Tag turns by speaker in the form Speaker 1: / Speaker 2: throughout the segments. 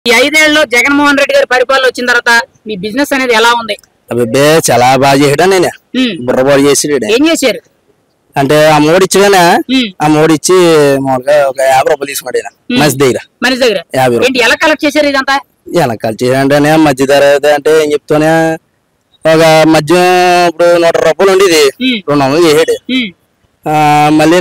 Speaker 1: ఈ ఐదేళ్లలో జగన్మోహన్ రెడ్డి గారి పరిపాలన వచ్చిన తర్వాత మీ బిజినెస్ అనేది ఎలా ఉంది
Speaker 2: అబ్బే చాలా బాగా చేయడా నేను
Speaker 1: ఉమ్.
Speaker 2: బుర్రబాడు చేసాడు
Speaker 1: ఏం చేశారు
Speaker 2: అంటే ఆ మూడు ఇచ్చినా
Speaker 1: ఉమ్.
Speaker 2: ఆ మూడు ఇచ్చి మామూలుగా ఒక యాభై రూపాయలు తీసుకున్నాడు ఈయన మనిషి దగ్గర
Speaker 1: మనిషి దగ్గర
Speaker 2: యాభై రూపాయలు
Speaker 1: ఏంటి ఎలా కలెక్ట్ చేశారు ఇదంతా
Speaker 2: వెనకాల చేయాలంటే మధ్య ధర అంటే ఏం చెప్తానే ఒక మద్యం ఇప్పుడు నూట రూపాయలు ఉండేది
Speaker 1: ఉమ్.
Speaker 2: రెండు వందలు చేసాడు
Speaker 1: ఉమ్.
Speaker 2: ఆ, మళ్ళీ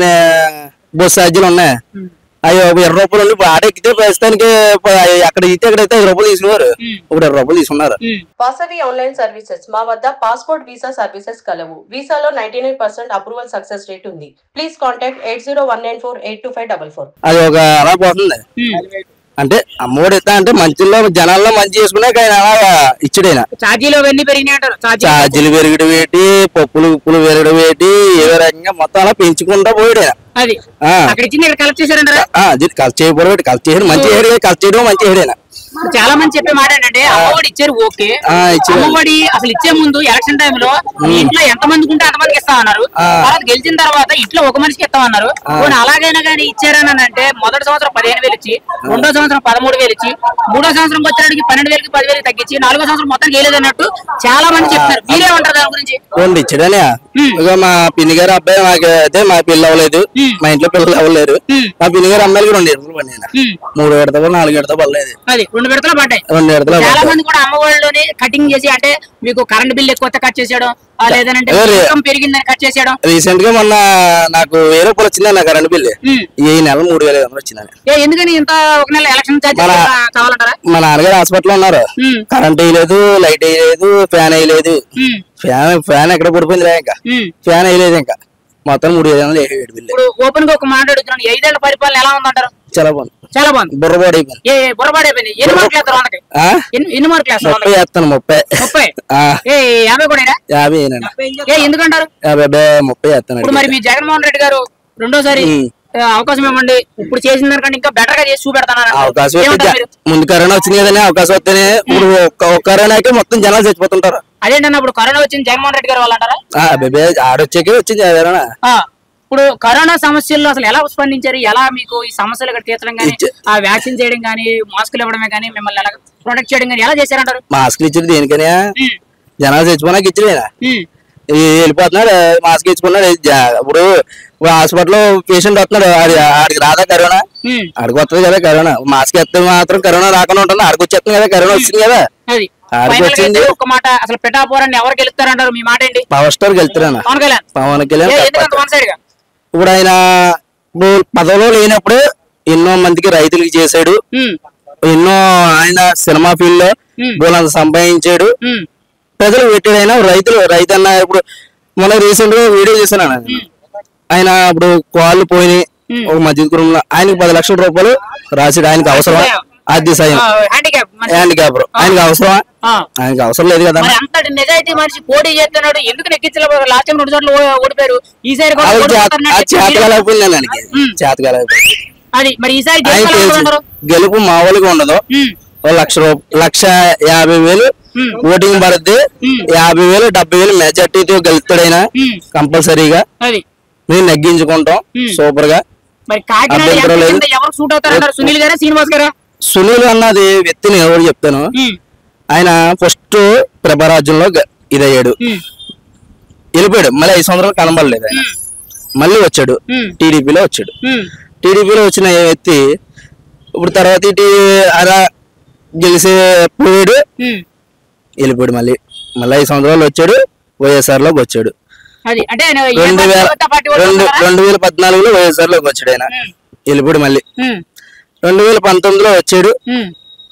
Speaker 2: బస్సు ఛార్జీలు ఉన్నాయి
Speaker 1: ఉమ్.
Speaker 2: అయ్యో ఒక ఇరవై రూపాయలు ఉండి ఇప్పుడు ఆట ఎక్కితే ప్రస్తుతానికి ప- అక్కడ ఇస్తే అక్కడైతే ఐదు రూపాయలు తీసుకున్నారు
Speaker 1: ఉమ్.
Speaker 2: ఇప్పుడు ఇరవై రూపాయలు తీసుకున్నారు
Speaker 1: ఉమ్.
Speaker 3: వాసవి ఆన్లైన్ సర్వీసెస్ మా వద్ద పాస్పోర్ట్ వీసా సర్వీసెస్ కలవు వీసాలో ninety nine percent approval success rate ఉంది please contact eight zero one nine four eight two five double four
Speaker 2: అది ఒక అలా పోతుంది
Speaker 1: ఉమ్.
Speaker 2: అంటే అమ్మోడు ఇస్తా అంటే మంచిలో జనాల్లో మంచి చేసుకునే ఆయన అలా ఇచ్చాడైనా
Speaker 1: ఛార్జీలు అవన్నీ పెరిగినాయి అంటారు ఛార్జీ
Speaker 2: ఛార్జీలు పెరగడం ఏంటి పప్పులు ఉప్పులు పెరగడం ఏంటి ఏ రకంగా మొత్తం అలా పెంచుకుంటా పోయాడు ఆయన.
Speaker 1: అది
Speaker 2: ఆ
Speaker 1: అక్కడ ఇచ్చింది ఇక్కడ కలెక్ట్ చేశారంటారా
Speaker 2: ఆ, అది కలిసి చేయబోడు కలిసి చేయడం మంచి చేయడం కలిసి చేయడం మంచి చేయడం
Speaker 1: చాలా మంది చెప్పే మాట ఏంటంటే అమ్మఒడి ఇచ్చారు ఓకే
Speaker 2: ఆ, ఇచ్చారు.
Speaker 1: అమ్మఒడి అసలు ఇచ్చే ముందు ఎలక్షన్ టైంలో మీ ఇంట్లో ఎంత మందికి ఉంటే అంతమందికి ఇస్తామన్నారు
Speaker 2: ఆ.
Speaker 1: తర్వాత గెలిచిన తర్వాత ఇంట్లో ఒక మనిషికి ఇస్తామన్నారు పోనీ అలాగైనా కానీ ఇచ్చారని అంటే మొదటి సంవత్సరం పదిహేను వేలు ఇచ్చి రెండో సంవత్సరం పదమూడు వేలు ఇచ్చి మూడో సంవత్సరం వచ్చేటికి పన్నెండు వేలకి పది వేలకి తగ్గించి నాలుగో సంవత్సరం మొత్తం చేయలేదన్నట్టు చాలా మంది చెప్తున్నారు మీరేమంటారు దాని గురించి
Speaker 2: రెండు ఇచ్చాడనే
Speaker 1: ఉమ్.
Speaker 2: ఇక మా పిన్ని గారు అబ్బాయి మాకు అయితే మా పిల్ల అవ్వలేదు
Speaker 1: ఉమ్.
Speaker 2: మా ఇంట్లో పిల్లలు అవ్వలేరు
Speaker 1: ఉమ్.
Speaker 2: మా పిన్ని గారు అమ్మాయిలకి రెండు ఎడతలు పడినాయి
Speaker 1: ఉమ్.
Speaker 2: మూడు ఎడతలు నాలుగు ఎడతలు పడలేదు
Speaker 1: అది రెండు విడతలు పడ్డాయి
Speaker 2: రెండు ఎడతలు
Speaker 1: చాలా
Speaker 2: పడ్డాయి.
Speaker 1: మంది కూడా అమ్మఒడిలోని కటింగ్ చేసి అంటే మీకు కరెంట్ బిల్ ఎక్కువ కట్ చేసేయడం ఆ లేదంటే
Speaker 2: ఎవరు?
Speaker 1: ఇన్కమ్ పెరిగిందని కట్ చేసేయడం
Speaker 2: రీసెంట్ గా మొన్న నాకు వెయ్యి రూపాయలు వచ్చింది నా కరెంట్ బిల్లు
Speaker 1: ఉమ్.
Speaker 2: ఈ నెల మూడు వేల ఐదు వందలు వచ్చిందని
Speaker 1: ఏ ఎందుకని ఇంత ఒక నెల ఎలక్షన్ ఛార్జీ
Speaker 2: మన-
Speaker 1: కావాలంటారా
Speaker 2: మా నాన్నగారు హాస్పిటల్ ఉన్నారు
Speaker 1: ఉమ్,
Speaker 2: కరెంట్ వేయలేదు లైట్ వేయలేదు ఫ్యాన్ వేయలేదు
Speaker 1: ఉమ్,
Speaker 2: ఫ్యాన్ ఫ్యాన్ ఎక్కడ పడిపోయింది రా ఇంకా
Speaker 1: ఉమ్.
Speaker 2: ఫ్యాన్ వేయలేదు ఇంకా మొత్తం మూడు వేల వందలు వేసాడు బిల్లు
Speaker 1: ఇప్పుడు ఓపెన్ గా ఒక మాట అడుగుతున్నాను ఈ ఐదేళ్ల పరిపాలన ఎలా ఉందంటారు
Speaker 2: చాలా బాగుంది
Speaker 1: చాలా బాగుంది
Speaker 2: బుర్రబాడు అయిపోయింది
Speaker 1: ఏ బుర్రపాడైపోయింది ఎన్ని మార్కులు వేస్తారు వందకి
Speaker 2: ఆ?
Speaker 1: ఎన్ని ఎన్ని మార్కులు వేస్తారు
Speaker 2: ముప్పై
Speaker 1: వందకి
Speaker 2: వేస్తాను ముప్పై
Speaker 1: ముప్పై
Speaker 2: ఆ,
Speaker 1: ఏ యాభై కూడా
Speaker 2: యాభై ఏనండి
Speaker 1: ఏ ఎందుకంటారు
Speaker 2: యాభై అబ్బే, ముప్పై వేస్తాను
Speaker 1: ఇప్పుడు మరి మీ జగన్మోహన్ రెడ్డి గారు రెండోసారి
Speaker 2: ఉమ్.
Speaker 1: ఆ, అవకాశం ఇవ్వండి ఇప్పుడు చేసిన దానికంటే ఇంకా బెటర్ గా చేసి చూపెడతాను
Speaker 2: అవకాశం వస్తే
Speaker 1: ఏమంటారు
Speaker 2: జ-
Speaker 1: మీరు
Speaker 2: ముందు కరోనా వచ్చింది కదండి అవకాశం వస్తేనే ఇప్పుడు ఒక్క ఒక్క కరోనాకే మొత్తం జనాలు చచ్చిపోతుంటారు
Speaker 1: అదేంటన్నా ఇప్పుడు కరోనా వచ్చింది జగన్మోహన్ రెడ్డి గారు వాళ్ళు అంటారా
Speaker 2: ఆ, అబ్బే ఆడొచ్చాకే వచ్చింది కరోనా
Speaker 1: ఆ, ఇప్పుడు కరోనా సమస్యల్లో అసలు ఎలా స్పందించారు ఎలా మీకు ఈ సమస్యలు ఇక్కడ తీర్చడం కానీ
Speaker 2: ఇచ్చే-
Speaker 1: ఆ వ్యాక్సిన్ చేయడం కానీ మాస్కులు ఇవ్వడమే కానీ మిమ్మల్ని ఎలా ప్రొటెక్ట్ చేయడం కానీ ఎలా చేశారంటారు
Speaker 2: మాస్క్ ఇచ్చారు దేనికనే
Speaker 1: ఉమ్,
Speaker 2: జనాలు చచ్చిపోయినాక ఇచ్చారు ఈయన.
Speaker 1: ఉమ్,
Speaker 2: ఈ వెళ్ళిపోతున్నాడు మాస్క్ ఇచ్చుకున్నాడు జా- ఇప్పుడు హాస్పిటల్ పేషెంట్ వస్తున్నాడు ఆడి ఆడికి రాదా కరోనా
Speaker 1: ఉమ్,
Speaker 2: ఆడికి వస్తుంది కదా కరోనా మాస్క్ ఎత్తే మాత్రం కరోనా రాకుండా ఉంటుంది ఆడికి వచ్చేస్తుంది కదా కరోనా వచ్చింది కదా
Speaker 1: అది
Speaker 2: ఆడికి
Speaker 1: Final గా
Speaker 2: వచ్చింది.
Speaker 1: అయితే ఒక్క మాట అసలు పిఠాపురాన్ని ఎవరు గెలుస్తారంటారు మీ మాట ఏంటి
Speaker 2: పవర్ స్టార్ వెళ్తారా
Speaker 1: పవన్ కళ్యాణ్
Speaker 2: పవన్
Speaker 1: ఏ,
Speaker 2: కళ్యాణ్
Speaker 1: ఎందుకంత వన్ సైడ్ గా
Speaker 2: ఇప్పుడు ఆయన ఇప్పుడు పదవిలో లేనప్పుడు ఎన్నో మందికి రైతులకి చేశాడు
Speaker 1: ఉమ్,
Speaker 2: ఎన్నో ఆయన సినిమా ఫీల్డ్ లో
Speaker 1: ఉమ్,
Speaker 2: బోలంత సంపాదించాడు
Speaker 1: ఉమ్,
Speaker 2: ప్రజలు పెట్టాడు ఆయన రైతులు రైతు అన్న ఇప్పుడు మొన్న రీసెంట్ గా వీడియో చేశాను ఆయన ఆయన ఇప్పుడు కాళ్ళు పోయినాయి
Speaker 1: ఉమ్.
Speaker 2: ఒక మధ్య కుటుంబంలో ఆయనకి పది లక్షల రూపాయలు రాసాడు ఆయనకి అవసరమా ఆర్థిక సాయం
Speaker 1: ఆ, హ్యాండిక్యాప్ మనిషి.
Speaker 2: హ్యాండిక్యాప్ ఆయనకి అవసరమా
Speaker 1: ఆ,
Speaker 2: ఆయనకి అవసరం లేదు కదా
Speaker 1: మరి అంతటి నిజాయితీ మనిషి పోటీ చేస్తున్నాడు ఎందుకు నెక్కించలేదు లాస్ట్ టైం రెండు చోట్ల ఓ- ఓడిపోయారు ఈసారి కూడా
Speaker 2: అది
Speaker 1: ఓడిపోతారని చెప్పి మీరు-
Speaker 2: చేతకాలైపోయింది ఆయనకి
Speaker 1: ఉమ్.
Speaker 2: చేతకాలైపోయింది
Speaker 1: అది మరి ఈసారి
Speaker 2: ఆయన
Speaker 1: గెలుస్తారంటారు
Speaker 2: తెలుసు గెలుపు మామూలుగా ఉండదు ఓ లక్ష రూప లక్ష యాభై వేలు
Speaker 1: ఉమ్.
Speaker 2: ఓటింగ్ పడుద్ది
Speaker 1: ఉమ్.
Speaker 2: యాభై వేలు డెబ్బై వేలు మెజార్టీతో గెలుస్తాడైనా కంపల్సరీగా
Speaker 1: అది
Speaker 2: మేము నెగ్గించుకుంటాం
Speaker 1: ఉమ్.
Speaker 2: సూపర్ గా
Speaker 1: మరి కాకినాడ
Speaker 2: అభ్యంతరం
Speaker 1: ఎంపీ
Speaker 2: లేదు.
Speaker 1: కింద ఎవరు సూట్ అవుతారంటారు సునీల్ గారా శ్రీనివాస్ గారా
Speaker 2: సునీల్ అన్నది వ్యక్తిని ఎవరు చెప్తాను
Speaker 1: ఉమ్,
Speaker 2: ఆయన ఫస్ట్ ప్రభారాజ్యంలో గ- ఇదయ్యాడు
Speaker 1: ఉమ్,
Speaker 2: వెళ్ళిపోయాడు మళ్ళీ ఐదు సంవత్సరాలు కనబడలేదు ఆయన
Speaker 1: ఉమ్,
Speaker 2: మళ్ళీ వచ్చాడు
Speaker 1: ఉమ్,
Speaker 2: టీడీపీలో వచ్చాడు
Speaker 1: ఉమ్,
Speaker 2: టీడీపీలో వచ్చిన వ్యక్తి ఇప్పుడు తర్వాత ఇటు అలా గెలిసే పోయాడు
Speaker 1: ఉమ్.
Speaker 2: వెళ్ళిపోయాడు మళ్ళీ మళ్ళీ ఐదు సంవత్సరాలు వచ్చాడు వైఎస్ఆర్ లోకి వచ్చాడు
Speaker 1: అది అంటే ఆయన ఏ
Speaker 2: రెండు
Speaker 1: పార్టీ
Speaker 2: వేల
Speaker 1: కొత్త పార్టీ వాళ్ళు
Speaker 2: రెండు
Speaker 1: వస్తారా?
Speaker 2: రెండు వేల పద్నాలుగులో వైఎస్ఆర్ లోకి వచ్చాడు ఆయన
Speaker 1: ఉమ్,
Speaker 2: వెళ్ళిపోయాడు మళ్ళీ
Speaker 1: ఉమ్,
Speaker 2: రెండు వేల పంతొమ్మిదిలో వచ్చాడు
Speaker 1: ఉమ్,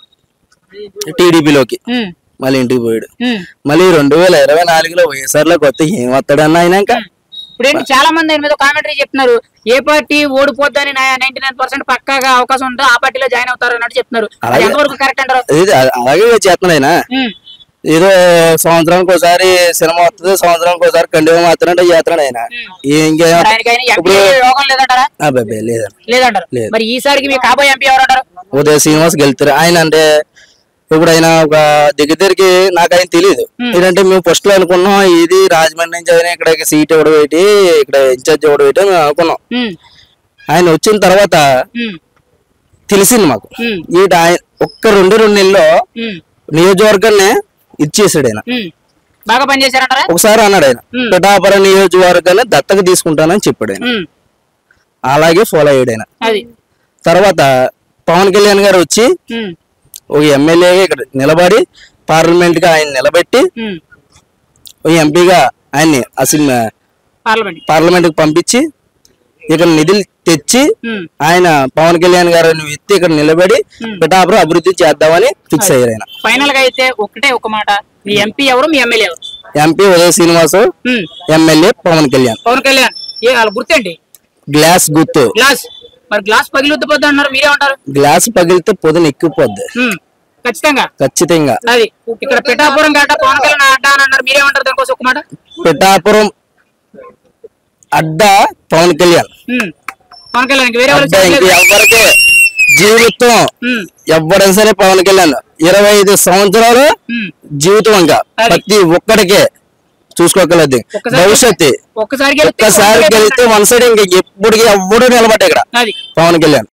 Speaker 2: టీడీపీలోకి
Speaker 1: ఉమ్,
Speaker 2: మళ్ళీ ఇంటికి పోయాడు
Speaker 1: ఉమ్.
Speaker 2: మళ్ళీ రెండు వేల ఇరవై నాలుగులో వైఎస్ఆర్ లోకి వస్తే ఏం వస్తాడన్న ఆయన ఇంకా
Speaker 1: ఇప్పుడు ఏంటి చాలా మంది ఆయన మీద కామెంటరీ చెప్తున్నారు ఏ పార్టీ ఓడిపోద్దని నైన్టీ నైన్ పర్సెంట్ పక్కాగా అవకాశం ఉందో ఆ పార్టీలో జాయిన్ అవుతారు అన్నట్టు చెప్తున్నారు అది
Speaker 2: అలాగే.
Speaker 1: ఎంతవరకు కరెక్ట్ అంటారు
Speaker 2: ఇది అలాగే చేస్తున్నాడు ఆయన
Speaker 1: ఉమ్,
Speaker 2: ఏదో సంవత్సరానికి ఒకసారి సినిమా వస్తుంది సంవత్సరానికి ఒకసారి కండిగా మాత్రం చేస్తున్నాడు ఆయన ఇంకేం
Speaker 1: మరి ఆయనకి ఆయన ఎంపీ యోగం లేదంటారా
Speaker 2: అబ్బాయి లేదండి
Speaker 1: లేదంటారు
Speaker 2: లేదు.
Speaker 1: మరి ఈసారికి మీ కాబోయే ఎంపీ ఎవరు అంటారు
Speaker 2: ఉదయ శ్రీనివాస్ గెలుతారు ఆయన అంటే ఇప్పుడు ఆయన ఒక దగ్గర దగ్గరికి నాకు ఆయన తెలియదు ఏంటంటే మేము ఫస్ట్ లో అనుకున్నాం ఇది రాజమండ్రి నుంచి ఆయన ఇక్కడ సీట్ ఇవ్వడం ఏంటి ఇక్కడ ఇన్ఛార్జ్ ఇవ్వడం ఏంటి అని మేము అనుకున్నాం
Speaker 1: ఉమ్,
Speaker 2: ఆయన వచ్చిన తర్వాత
Speaker 1: ఉమ్,
Speaker 2: తెలిసింది మాకు
Speaker 1: ఉమ్,
Speaker 2: ఈట ఆయన ఒక్క రెండు రెండు నెలల్లో
Speaker 1: ఉమ్,
Speaker 2: నియోజకవర్గాన్ని ఇచ్చేసాడు ఆయన
Speaker 1: ఉమ్. బాగా పనిచేశారంటారా
Speaker 2: ఒకసారి అన్నాడు ఆయన
Speaker 1: ఉమ్.
Speaker 2: పిఠాపురం నియోజకవర్గాన్ని దత్తక తీసుకుంటానని చెప్పాడు ఆయన
Speaker 1: ఉమ్,
Speaker 2: అలాగే ఫాలో అయ్యాడు ఆయన
Speaker 1: అది
Speaker 2: తర్వాత పవన్ కళ్యాణ్ గారు వచ్చి
Speaker 1: ఉమ్,
Speaker 2: ఒక ఎమ్మెల్యేగా ఇక్కడ నిలబడి పార్లమెంట్ గా ఆయన నిలబెట్టి
Speaker 1: ఉమ్.
Speaker 2: ఒక ఎంపీగా ఆయన్ని అసలు
Speaker 1: పార్లమెంట్
Speaker 2: పార్లమెంట్ కి పంపించి ఇక్కడ నిధులు తెచ్చి
Speaker 1: ఉమ్,
Speaker 2: ఆయన పవన్ కళ్యాణ్ గారిని ఎత్తి ఇక్కడ నిలబడి
Speaker 1: ఉమ్.
Speaker 2: పిఠాపురం అభివృద్ధి చేద్దామని ఫిక్స్ అయ్యారు ఆయన
Speaker 1: ఫైనల్ గా అయితే ఒకటే ఒక మాట మీ ఎంపీ ఎవరు మీ ఎమ్మెల్యే ఎవరు
Speaker 2: ఎంపీ ఉదయ శ్రీనివాసు
Speaker 1: ఉమ్,
Speaker 2: ఎమ్మెల్యే పవన్ కళ్యాణ్
Speaker 1: పవన్ కళ్యాణ్ ఏ వాళ్ళ గుర్తేంటి
Speaker 2: గ్లాస్ గుర్తు
Speaker 1: గ్లాస్ మరి గ్లాస్ పగిలిద్దిపోద్ది అన్నారు మీరేమంటారు
Speaker 2: గ్లాస్ పగిలితే పొద్దున ఎక్కిపోద్ది
Speaker 1: ఉమ్, ఖచ్చితంగా
Speaker 2: ఖచ్చితంగా
Speaker 1: అది ఇక్కడ పిఠాపురం గడ్డ పవన్ కళ్యాణ్ అడ్డ అని అన్నారు మీరేమంటారు దానికోసం ఒక మాట
Speaker 2: పిఠాపురం అడ్డ పవన్ కళ్యాణ్
Speaker 1: ఉమ్, పవన్ కళ్యాణ్ వేరే వాళ్ళు
Speaker 2: అడ్డ ఇంక ఎవరికి జీవితం
Speaker 1: ఉమ్,
Speaker 2: ఎవరైనా సరే పవన్ కళ్యాణ్ ఇరవై ఐదు సంవత్సరాలు
Speaker 1: ఉమ్.
Speaker 2: జీవితం ఇంకా
Speaker 1: అది.
Speaker 2: ప్రతి ఒక్కడికే చూసుకోగలదు
Speaker 1: ఒక్కసారి
Speaker 2: భవిష్యత్తు
Speaker 1: ఒక్కసారి గెలిస్తే
Speaker 2: ఒక్కసారి
Speaker 1: పవన్ కళ్యాణ్
Speaker 2: గెలిస్తే వన్ సైడ్ ఇంకా ఎప్పటికి ఎవ్వడు నిలబడ్డా ఇక్కడ
Speaker 1: అది
Speaker 2: పవన్ కళ్యాణ్